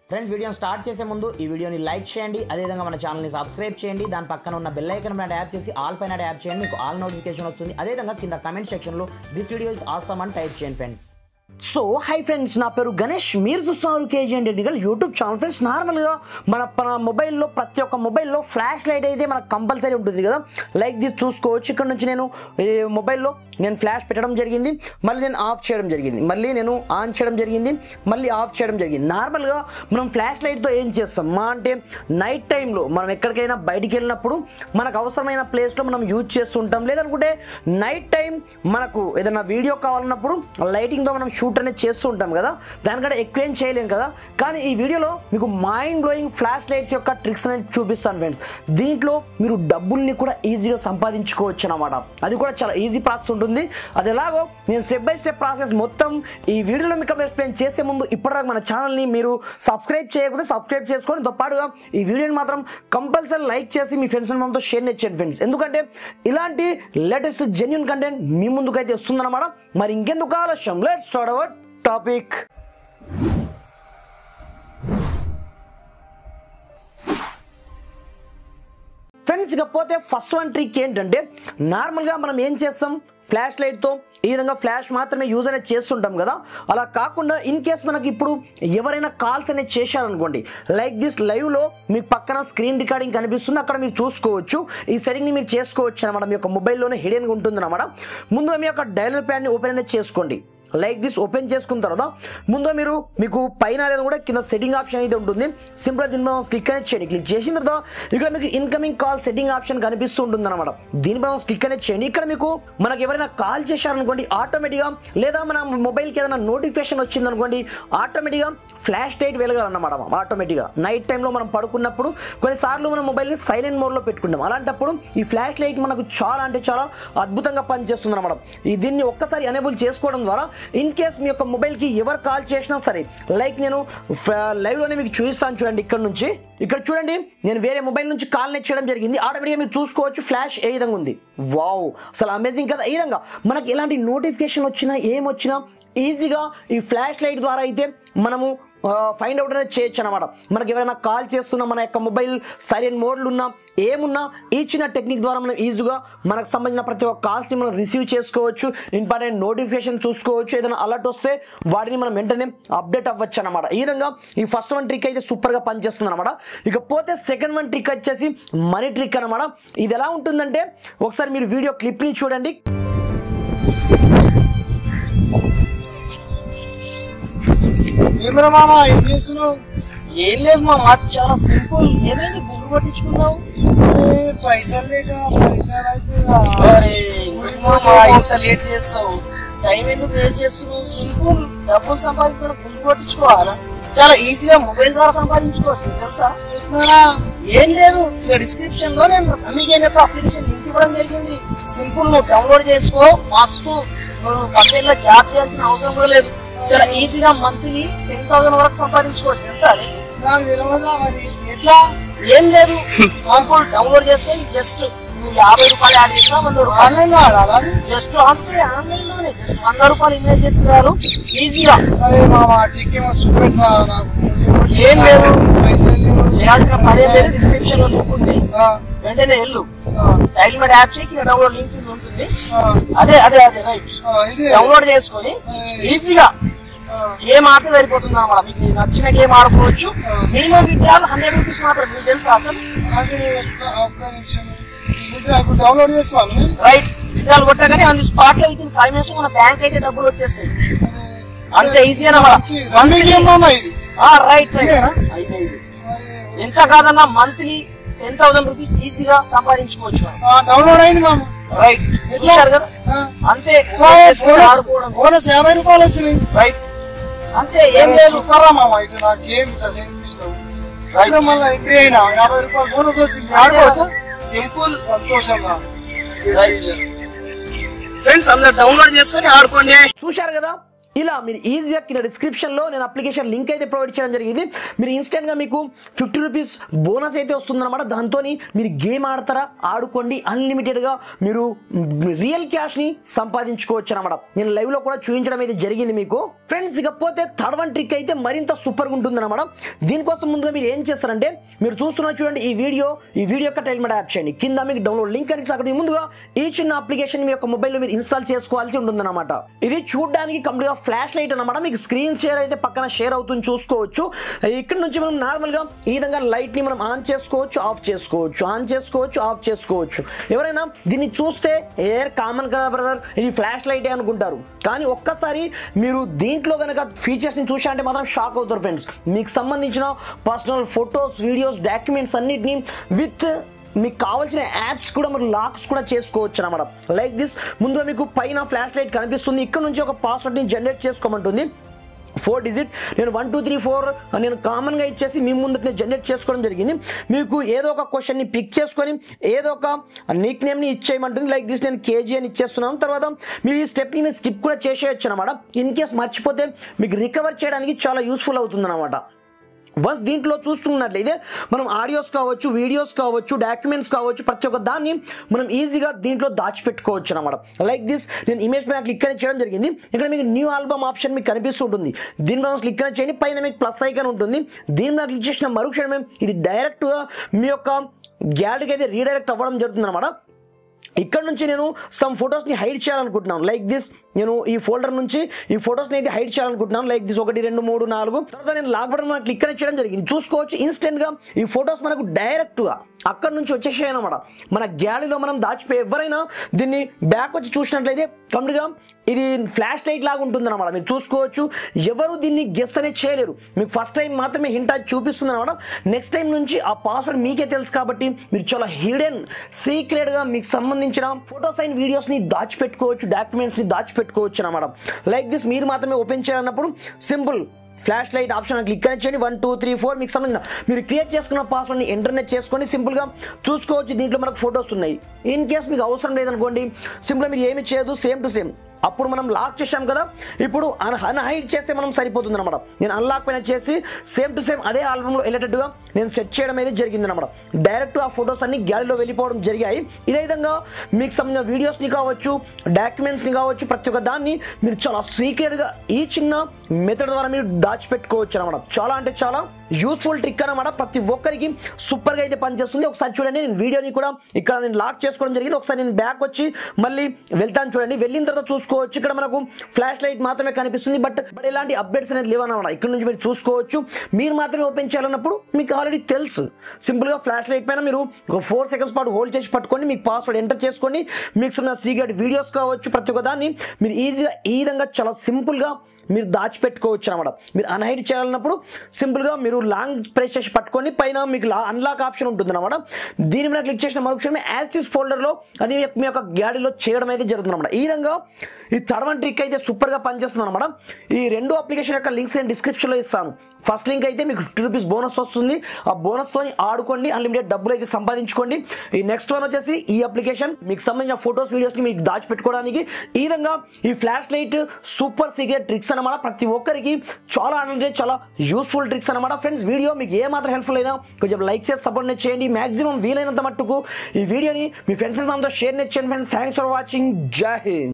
Friends వీడియోని start చేసే ముందు ఈ వీడియోని లైక్ చేయండి అదేవిధంగా మన ఛానల్ని సబ్స్క్రైబ్ చేయండి దాని పక్కన ఉన్న బెల్ ఐకన్ పైన ట్యాప్ చేసి ఆల్ పైన ట్యాప్ చేయండి మీకు ఆల్ నోటిఫికేషన్ వస్తుంది అదేవిధంగా కింద కమెంట్ సెక్షన్లో దిస్ వీడియో ఇస్ ఆసమ్ అని టైప్ చేయండి ఫ్రెండ్స్ సో హై ఫ్రెండ్స్ నా పేరు గణేష్ మీరు చూస్తున్నారు KG technical YouTube channel friends నార్మల్గా మన మన మొబైల్లో ప్రతి ఒక్క మొబైల్లో ఫ్లాష్ లైట్ అయితే మనకు కంపల్సరీ ఉంటుంది కదా లైక్ దిస్ చూసుకోవచ్చు ఇక్కడ నుంచి నేను ఈ మొబైల్లో నేను ఫ్లాష్ పెట్టడం జరిగింది మళ్ళీ నేను ఆఫ్ చేయడం జరిగింది మళ్ళీ నేను ఆన్ చేయడం జరిగింది మళ్ళీ ఆఫ్ చేయడం జరిగింది నార్మల్గా మనం ఫ్లాష్ లైట్తో ఏం చేస్తాం మా అంటే నైట్ టైంలో మనం ఎక్కడికైనా బయటికి వెళ్ళినప్పుడు మనకు అవసరమైన ప్లేస్లో మనం యూజ్ చేస్తుంటాం లేదనుకుంటే నైట్ టైం మనకు ఏదైనా వీడియో కావాలన్నప్పుడు లైటింగ్తో మనం షూట్ అనేది చేస్తూ ఉంటాం కదా దానికంటే ఎక్కువ ఏం చేయలేం కదా కానీ ఈ వీడియోలో మీకు మైండ్ బ్లోయింగ్ ఫ్లాష్ లైట్స్ యొక్క ట్రిక్స్ అనేది చూపిస్తాను ఫ్రెండ్స్ దీంట్లో మీరు డబ్బుల్ని కూడా ఈజీగా సంపాదించుకోవచ్చు అనమాట అది కూడా చాలా ఈజీ ప్రాసెస్ ఉంటుంది అది ఎలాగో నేను స్టెప్ బై స్టెప్ ప్రాసెస్ మొత్తం ఈ వీడియోలో మీకు ఎక్స్ప్లెయిన్ చేసే ముందు ఇప్పటివరకు మన ఛానల్ని మీరు సబ్స్క్రైబ్ చేయకపోతే సబ్స్క్రైబ్ చేసుకోండి తో పాటుగా ఈ వీడియోని మాత్రం కంపల్సరీ లైక్ చేసి మీ ఫ్రెండ్స్ మనతో షేర్ చేయండి ఫ్రెండ్స్ ఎందుకంటే ఇలాంటి లేటెస్ట్ జెన్యున్ కంటెంట్ మీ ముందుకైతే వస్తుందన్నమాట మరి ఇంకెందుకు ఆలస్యం let start our topic friends ఇకపోతే ఫస్ట్ వన్ ట్రిక్ ఏంటంటే నార్మల్గా మనం ఏం చేస్తాం ఫ్లాష్ లైట్తో ఈ విధంగా ఫ్లాష్ మాత్రమే యూజ్ అనేది చేస్తుంటాం కదా అలా కాకుండా ఇన్ కేస్ మనకి ఇప్పుడు ఎవరైనా కాల్స్ అనేది చేశారనుకోండి లైక్ దిస్ లైవ్లో మీకు పక్కన స్క్రీన్ రికార్డింగ్ కనిపిస్తుంది అక్కడ మీరు చూసుకోవచ్చు ఈ సెట్టింగ్ని మీరు చేసుకోవచ్చు అనమాట మీ యొక్క మొబైల్లోనే హిడెన్గా ఉంటుంది అనమాట ముందుగా మీ యొక్క డైలర్ ప్యాడ్ని ఓపెన్ అనేది చేసుకోండి లైక్ దిస్ ఓపెన్ చేసుకున్న తర్వాత ముందు మీరు మీకు పైన అనేది కూడా కింద సెట్టింగ్ ఆప్షన్ అయితే ఉంటుంది సింపుల్గా దీనిపై క్లిక్ అనేది చేయండి క్లిక్ చేసిన తర్వాత ఇక్కడ మీకు ఇన్కమింగ్ కాల్ సెట్టింగ్ ఆప్షన్ కనిపిస్తూ ఉంటుంది అనమాట దీనిపై క్లిక్ అనేది చేయండి ఇక్కడ మీకు మనకు ఎవరైనా కాల్ చేశారనుకోండి ఆటోమేటిక్గా లేదా మన మొబైల్కి ఏదైనా నోటిఫికేషన్ వచ్చిందనుకోండి ఆటోమేటిక్గా ఫ్లాష్ లైట్ వెలగాలన్నమాట ఆటోమేటిక్గా నైట్ టైంలో మనం పడుకున్నప్పుడు కొన్నిసార్లు మన మొబైల్ని సైలెంట్ మోడ్లో పెట్టుకుంటాం అలాంటప్పుడు ఈ ఫ్లాష్ లైట్ మనకు చాలా అంటే చాలా అద్భుతంగా పనిచేస్తుంది అనమాట ఈ దీన్ని ఒక్కసారి ఎనేబుల్ చేసుకోవడం ద్వారా ఇన్ కేస్ మీ యొక్క మొబైల్కి ఎవరు కాల్ చేసినా సరే లైక్ నేను లైవ్లోనే మీకు చూపిస్తాను చూడండి ఇక్కడ నుంచి ఇక్కడ చూడండి నేను వేరే మొబైల్ నుంచి కాల్ నెట్ చేయడం జరిగింది ఆటోమేటిక్గా మీరు చూసుకోవచ్చు ఫ్లాష్ ఏ విధంగా ఉంది వావ్ అసలు అమేజింగ్ కదా ఈ విధంగా మనకి ఎలాంటి నోటిఫికేషన్ వచ్చినా ఏం వచ్చినా ఈజీగా ఈ ఫ్లాష్ లైట్ ద్వారా అయితే మనము ఫైండ్ అవుట్ అనేది చేయొచ్చు అనమాట మనకి ఎవరైనా కాల్ చేస్తున్నా మన యొక్క మొబైల్ సైలెంట్ మోడ్లు ఉన్నా ఏమున్నా ఈ చిన్న టెక్నిక్ ద్వారా మనం ఈజీగా మనకు సంబంధించిన ప్రతి ఒక్క కాల్స్ని మనం రిసీవ్ చేసుకోవచ్చు ఇంపార్టెంట్ నోటిఫికేషన్ చూసుకోవచ్చు ఏదైనా అలర్ట్ వస్తే వాటిని మనం వెంటనే అప్డేట్ అవ్వచ్చు అనమాట ఈ విధంగా ఈ ఫస్ట్ వన్ ట్రిక్ అయితే సూపర్గా పనిచేస్తుంది అనమాట ఇకపోతే సెకండ్ వన్ ట్రిక్ వచ్చేసి మనీ ట్రిక్ అనమాట ఇది ఎలా ఉంటుందంటే ఒకసారి మీరు వీడియో క్లిప్ని చూడండి ఏమరా మామ ఏం చేస్తున్నావు ఏం లేదు మామ చాలా సింపుల్ ఏమైంది గుండు కొట్టించుకున్నావు అరే పైసలు లేక పైసలు అయితే అరే ఎందుకు మామ ఇంత లేట్ చేస్తావు టైం ఎందుకు వేస్ట్ చేస్తున్నావు సింపుల్ డబ్బులు సంపాదించుకోవడం గుండు కొట్టించుకోవాలా చాలా ఈజీగా మొబైల్ ద్వారా సంపాదించుకోవచ్చు నీకు తెలుసా ఏం లేదు ఇక డిస్క్రిప్షన్ లో నేను అమెజాన్ యొక్క అప్లికేషన్ లింక్ ఇవ్వడం జరిగింది సింపుల్ నువ్వు డౌన్లోడ్ చేసుకో మస్తు నువ్వు కంపెనీలో జాబ్ చేయాల్సిన అవసరం కూడా లేదు చాలా ఈజీగా మంత్లీ టెన్ థౌసండ్ వరకు సంపాదించుకోవచ్చు తెలుసా అది? నాకు తెలియదు మరి ఎట్లా ఏం లేదు సింపుల్ డౌన్లోడ్ చేసుకొని జస్ట్ నువ్వు యాభై రూపాయలు యాడ్ చేస్తా వంద రూపాయలు ఆన్లైన్ లో ఆడాలా అది? జస్ట్ అంతే ఆన్లైన్ లోనే జస్ట్ వంద రూపాయలు ఇన్వెస్ట్ చేసి చాలు ఈజీగా అరే మామ టిక్ ఏమో చూపెట్టరా నాకు ఏం లేదు. పైసలు లేవు. చేయాల్సిన పదే లేదు డిస్క్రిప్షన్ లో లింక్ ఉంది ఆ, వెంటనే వెళ్ళు ఆ, టైల్ మీద యాప్ చేయి డౌన్లోడ్ లింక్ ఉంటుంది ఆ, అదే అదే అదే రైట్ ఆ, ఇది డౌన్లోడ్ చేసుకొని ఈజీగా ఆ, గేమ్ ఆడితే సరిపోతుంది అన్నమాట మీకు నచ్చిన గేమ్ ఆడుకోవచ్చు మినిమం విడ్రాల్ హండ్రెడ్ రూపీస్ మాత్రం మీకు తెలుసా అసలు అది ఒక్క- ఒక్క నిమిషం ఇప్పుడు ఇప్పుడు డౌన్లోడ్ చేసుకోవాలి రైట్ విడ్రాల్ కొట్టగానే ఆన్ ది స్పాట్ లో విత్ ఫైవ్ మినిట్స్ మన బ్యాంక్ అయితే డబ్బులు వచ్చేస్తాయి అంతే ఈజీ అన్నమాట మంచి రన్నింగ్ గేమ్ మామ ఇది రైట్ రైట్ ఇదేనా? అయితే ఇది. మరి ఎంత కాదన్నా మంత్లీ టెన్ థౌసండ్ రూపీస్ ఈజీగా సంపాదించుకోవచ్చు మనం ఆ, డౌన్లోడ్ అయింది మామ రైట్ చూశారు కదా ఆ, అంతే బోనస్ చేసుకొని ఆడుకోవడం బోనస్ యాభై రూపాయలు వచ్చినాయి రైట్ అంతే ఏం లేదు సూపర్ రా మామ ఇటు నా గేమ్ ఇట్లా చేయించినావు రైట్ మళ్ళీ ఎంట్రీ అయినా యాభై రూపాయలు బోనస్ వచ్చింది ఆడుకోవచ్చా సింపుల్ సంతోషంగా రైట్ ఫ్రెండ్స్ అందరు డౌన్లోడ్ చేసుకొని ఆడుకోండి చూశారు కదా ఇలా మీరు ఈజీగా కింద డిస్క్రిప్షన్లో నేను అప్లికేషన్ లింక్ అయితే ప్రొవైడ్ చేయడం జరిగింది మీరు ఇన్స్టెంట్గా మీకు ఫిఫ్టీ రూపీస్ బోనస్ అయితే వస్తుందన్నమాట దాంతో మీరు గేమ్ ఆడతారా ఆడుకోండి అన్లిమిటెడ్గా మీరు రియల్ క్యాష్ని సంపాదించుకోవచ్చు అనమాట నేను లైవ్లో కూడా చూపించడం అయితే జరిగింది మీకు ఫ్రెండ్స్ ఇకపోతే థర్డ్ వన్ ట్రిక్ అయితే మరింత సూపర్గా ఉంటుంది అనమాట దీనికోసం ముందుగా మీరు ఏం చేస్తారంటే మీరు చూస్తున్నారు చూడండి ఈ వీడియో ఈ వీడియో యొక్క టైల్మెంట్ యాప్ చేయండి కింద మీకు డౌన్లోడ్ లింక్ అని అక్కడ ముందుగా ఈ చిన్న అప్లికేషన్ మీ యొక్క మొబైల్లో మీరు ఇన్స్టాల్ చేసుకోవాల్సి ఉంటుందన్నమాట ఇది చూడడానికి కంప్లీట్గా ఫ్లాష్ లైట్ అనమాట మీకు స్క్రీన్ షేర్ అయితే పక్కన షేర్ అవుతుంది చూసుకోవచ్చు ఇక్కడ నుంచి మనం నార్మల్గా ఈ విధంగా లైట్ని మనం ఆన్ చేసుకోవచ్చు ఆఫ్ చేసుకోవచ్చు ఆన్ చేసుకోవచ్చు ఆఫ్ చేసుకోవచ్చు ఎవరైనా దీన్ని చూస్తే ఎయిర్ కామన్ కదా బ్రదర్ ఇది ఫ్లాష్ లైటే అనుకుంటారు కానీ ఒక్కసారి మీరు దీంట్లో కనుక ఫీచర్స్ని చూసారంటే మాత్రం షాక్ అవుతారు ఫ్రెండ్స్ మీకు సంబంధించిన పర్సనల్ ఫొటోస్ వీడియోస్ డాక్యుమెంట్స్ అన్నిటిని విత్ మీకు కావాల్సిన యాప్స్ కూడా మీరు లాక్స్ కూడా చేసుకోవచ్చు అనమాట లైక్ దిస్ ముందుగా మీకు పైన ఫ్లాష్ లైట్ కనిపిస్తుంది ఇక్కడ నుంచి ఒక పాస్వర్డ్ని జనరేట్ చేసుకోమంటుంది ఫోర్ డిజిట్ నేను వన్ టూ త్రీ ఫోర్ నేను కామన్గా ఇచ్చేసి మీ ముందు జనరేట్ చేసుకోవడం జరిగింది మీకు ఏదో ఒక క్వశ్చన్ని పిక్ చేసుకొని ఏదో ఒక నిక్ నేమ్ని ఇచ్చేయమంటుంది లైక్ దిస్ నేను కేజీ అని ఇచ్చేస్తున్నాను తర్వాత మీరు ఈ స్టెప్ని మీరు స్కిప్ కూడా చేసేయచ్చు అనమాట ఇన్ కేస్ మర్చిపోతే మీకు రికవర్ చేయడానికి చాలా యూస్ఫుల్ అవుతుంది అనమాట వన్స్ దీంట్లో చూస్తున్నట్లయితే మనం ఆడియోస్ కావచ్చు వీడియోస్ కావచ్చు డాక్యుమెంట్స్ కావచ్చు ప్రతి ఒక్క దాన్ని మనం ఈజీగా దీంట్లో దాచిపెట్టుకోవచ్చు అనమాట లైక్ దిస్ నేను ఇమేజ్ పైన క్లిక్ అని చేయడం జరిగింది ఇక్కడ మీకు న్యూ ఆల్బమ్ ఆప్షన్ మీకు కనిపిస్తుంటుంది దీని మీద క్లిక్ అని చేయండి పైన మీకు ప్లస్ ఐకాన్ ఉంటుంది దీని మీద క్లిక్ చేసిన మరుక్షణమే ఇది డైరెక్ట్గా మీ యొక్క గ్యాలరీకి అయితే రీడైరెక్ట్ అవ్వడం జరుగుతుంది అనమాట ఇక్కడ నుంచి నేను సమ్ ఫొటోస్ని హైడ్ చేయాలనుకుంటున్నాను లైక్ దిస్ నేను ఈ ఫోల్డర్ నుంచి ఈ ఫొటోస్ని అయితే హైడ్ చేయాలనుకుంటున్నాను లైక్ దిస్ ఒకటి రెండు మూడు నాలుగు తర్వాత నేను లాక్ బటన్ మనకు క్లిక్ అని చేయడం జరిగింది చూసుకోవచ్చు ఇన్స్టెంట్గా ఈ ఫొటోస్ మనకు డైరెక్ట్గా అక్కడ నుంచి వచ్చేసాయి అనమాట మన గ్యాలరీలో మనం దాచిపోయి ఎవరైనా దీన్ని బ్యాక్ వచ్చి చూసినట్లయితే కంప్లీట్గా ఇది ఫ్లాష్ లైట్ లాగా ఉంటుంది అనమాట మీరు చూసుకోవచ్చు ఎవరు దీన్ని గెస్ అనేది చేయలేరు మీకు ఫస్ట్ టైం మాత్రమే హింట్ అది చూపిస్తుంది అనమాట నెక్స్ట్ టైం నుంచి ఆ పాస్వర్డ్ మీకే తెలుసు కాబట్టి మీరు చాలా హిడెన్ సీక్రెట్గా మీకు సంబంధించిన ఫొటోస్ అండ్ వీడియోస్ని దాచిపెట్టుకోవచ్చు డాక్యుమెంట్స్ని దాచిపెట్టుకోవచ్చు అనమాట లైక్ దిస్ మీరు మాత్రమే ఓపెన్ చేయాలన్నప్పుడు simple flash light option click అని చేయండి వన్ టూ త్రీ ఫోర్ మీకు సంబంధించిన మీరు క్రియేట్ చేసుకున్న పాస్వర్డ్ని ఇంటర్నెట్ చేసుకొని సింపుల్గా చూసుకోవచ్చు దీంట్లో మనకు ఫొటోస్ ఉన్నాయి ఇన్ కేస్ మీకు అవసరం లేదనుకోండి సింపుల్గా మీరు ఏమి చేయదు సేమ్ టు సేమ్ అప్పుడు మనం లాక్ చేసాం కదా ఇప్పుడు అన్ అన్హైడ్ చేస్తే మనం సరిపోతుంది అనమాట నేను అన్లాక్ పైన చేసి సేమ్ టు సేమ్ అదే ఆల్బమ్లో వెళ్ళేటట్టుగా నేను సెట్ చేయడం అయితే జరిగింది అనమాట డైరెక్ట్ ఆ ఫొటోస్ అన్ని గ్యాలరీలో వెళ్ళిపోవడం జరిగాయి ఇదే విధంగా మీకు సంబంధించిన వీడియోస్ని కావచ్చు డాక్యుమెంట్స్ని కావచ్చు ప్రతి ఒక్క దాన్ని మీరు చాలా సీక్రెట్గా ఈ చిన్న మెథడ్ ద్వారా మీరు దాచిపెట్టుకోవచ్చు అనమాట చాలా అంటే చాలా యూస్ఫుల్ ట్రిక్ అనమాట ప్రతి ఒక్కరికి సూపర్గా అయితే పనిచేస్తుంది ఒకసారి చూడండి నేను వీడియోని కూడా ఇక్కడ నేను లాక్ చేసుకోవడం జరిగింది ఒకసారి నేను బ్యాక్ వచ్చి మళ్ళీ వెళ్తాను చూడండి వెళ్ళిన తర్వాత చూసుకోవచ్చు ఇక్కడ మనకు ఫ్లాష్ లైట్ మాత్రమే కనిపిస్తుంది బట్ బట్ ఎలాంటి అప్డేట్స్ అనేది లేవన్నమాట ఇక్కడ నుంచి మీరు చూసుకోవచ్చు మీరు మాత్రమే ఓపెన్ చేయాలన్నప్పుడు మీకు ఆల్రెడీ తెలుసు సింపుల్గా ఫ్లాష్ లైట్ పైన మీరు ఒక ఫోర్ సెకండ్స్ పాటు హోల్డ్ చేసి పట్టుకొని మీకు పాస్వర్డ్ ఎంటర్ చేసుకోండి మీకు ఉన్న సీక్రెట్ వీడియోస్ కావచ్చు ప్రతి ఒక్క దాన్ని మీరు ఈజీగా ఈ విధంగా చాలా సింపుల్గా మీరు దాచిపెట్టుకోవచ్చు అనమాట మీరు అన్హైడ్ చేయాలన్నప్పుడు సింపుల్గా మీరు లాంగ్ ప్రెస్ చేసి పట్టుకొని పైన మీకు లా అన్లాక్ ఆప్షన్ ఉంటుంది అనమాట దీని మీద క్లిక్ చేసిన మరుక్షణమే యాక్సిస్ ఫోల్డర్లో అది మీ యొక్క గ్యాడీలో చేయడం అయితే జరుగుతుంది అనమాట ఈ విధంగా ఈ థర్డ్ వన్ ట్రిక్ అయితే సూపర్గా పనిచేస్తుంది అనమాట ఈ రెండు అప్లికేషన్ యొక్క లింక్స్ నేను డిస్క్రిప్షన్లో ఇస్తాను ఫస్ట్ లింక్ అయితే మీకు ఫిఫ్టీ రూపీస్ బోనస్ వస్తుంది ఆ బోనస్తో ఆడుకోండి అన్లిమిటెడ్ డబ్బులు అయితే సంపాదించుకోండి ఈ నెక్స్ట్ వన్ వచ్చేసి ఈ అప్లికేషన్ మీకు సంబంధించిన ఫొటోస్ వీడియోస్ని మీకు దాచిపెట్టుకోవడానికి ఈ విధంగా ఈ flash light super secret tricks అనమాట ప్రతి ఒక్కరికి చాలా అంటే చాలా యూస్ఫుల్ ట్రిక్స్ అనమాట ఫ్రెండ్స్ వీడియో మీకు ఏ మాత్రం హెల్ప్ఫుల్ అయినా కొంచెం లైక్ చేసి సపోర్ట్ చేయండి మాక్సిమం వీలైనంత మట్టుకు ఈ వీడియోని మీ ఫ్రెండ్స్ అంతా షేర్ చేయండి ఫ్రెండ్స్ థ్యాంక్స్ ఫర్ వాచింగ్ జై హింద్